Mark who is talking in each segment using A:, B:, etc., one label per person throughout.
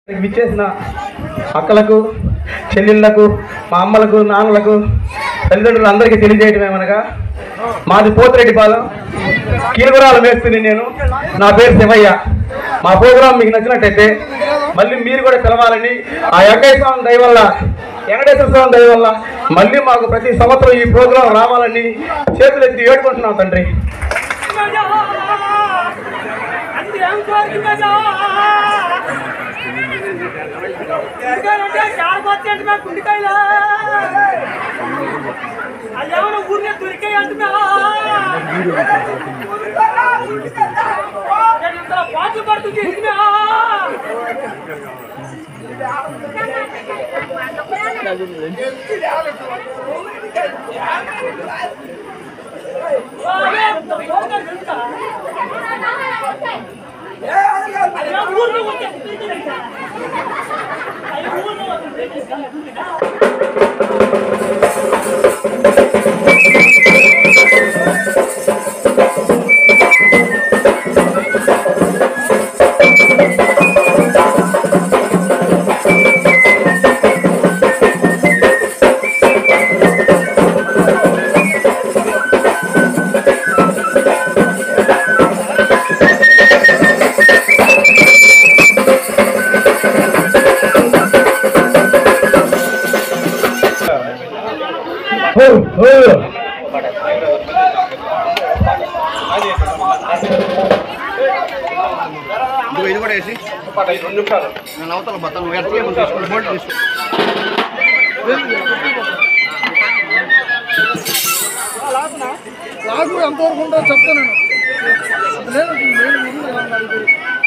A: విచ్చేసిన అక్కలకు చెల్లెళ్ళకు మా అమ్మలకు నాన్నలకు తల్లిదండ్రులు అందరికీ తెలియజేయడం ఏమనగా మాది పోతిరెడ్డిపాలెం కీలగురాల మేస్తుంది నేను నా పేరు శివయ్య మా ప్రోగ్రాం మీకు నచ్చినట్టయితే మళ్ళీ మీరు కూడా పిలవాలని ఆ వెంకటేశ్వర స్వామి దయ వల్ల వెంకటేశ్వర స్వామి దయ వల్ల మళ్ళీ మాకు ప్రతి సంవత్సరం ఈ ప్రోగ్రాం రావాలని చేతులు ఎత్తి వేడుకుంటున్నాం తండ్రి
B: అయ్యేమో ఊరినే దొరికాయి అంటున్నా పాటలు పడుతుంది ఎందుకున్నా? అయ్యో, ఊరిలో వచ్చేసి దొరికినాయి. అయ్యో, ఊరిలో వచ్చేసి దొరికినాయి.
C: ఇదిగో ఇది కూడా వేసి నేను అవతల బతాను నువ్వు ఎట్లా ఏమో తీసుకో బోల్ట్ తీసుకో
D: నాకు ఎంతవరకు ఉంటుందో చెప్తాను నేను లేదు నేను ముందు అడిగి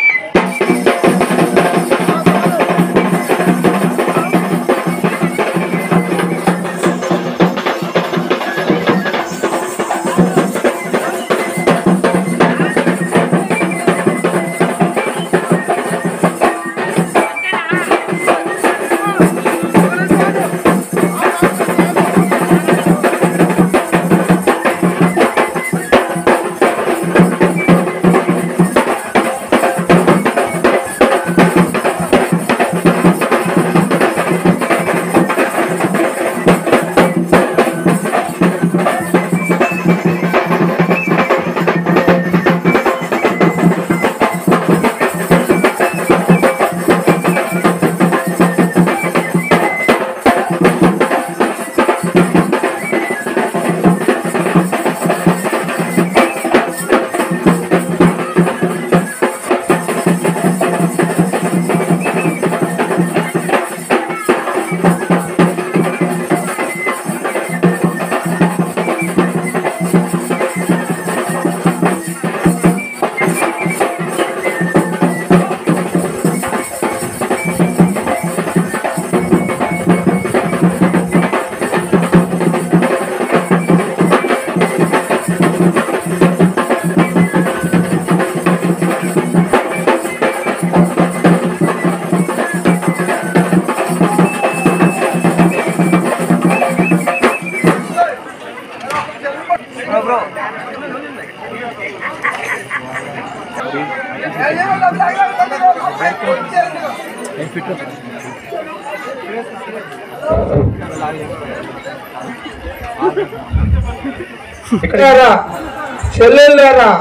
E: ఇక్కడారా చెల్లెళ్ళారా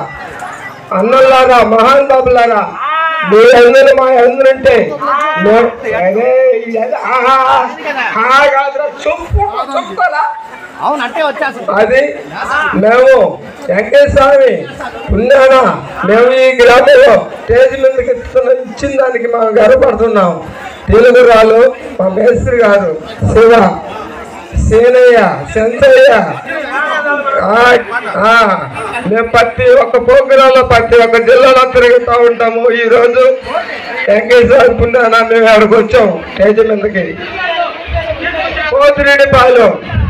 E: అన్నల్లారా మహాన్ బాబులారా మీ అందరూ మా అందరుంటే మేము- అదే, ఇది- ఆహా, ఆ కాదురా, చెప్పు, చెప్తారా?
C: అవును అంటే వచ్చేస్తా
E: అది మేము వెంకటేశ్వర స్వామి ఉన్నానా మేము ఈ గ్రామంలో స్టేజ్ మీదకి ఇస్తున్న ఇచ్చిన దానికి మేము గర్వపడుతున్నాం తెలుగురాలు మా మేస్త్రి గారు శివ సీనయ్య సెంతయ్య ఆ, ఆ, మేము ప్రతి ఒక్క ప్రోగ్రాంలో ప్రతి ఒక్క జిల్లాలో తిరుగుతూ ఉంటాము ఈ రోజు వెంకటేశ్వర పుణ్యాన మేము అక్కడికి వచ్చాం స్టేజ్ మీదకి పోతిరెడ్డి పాలెం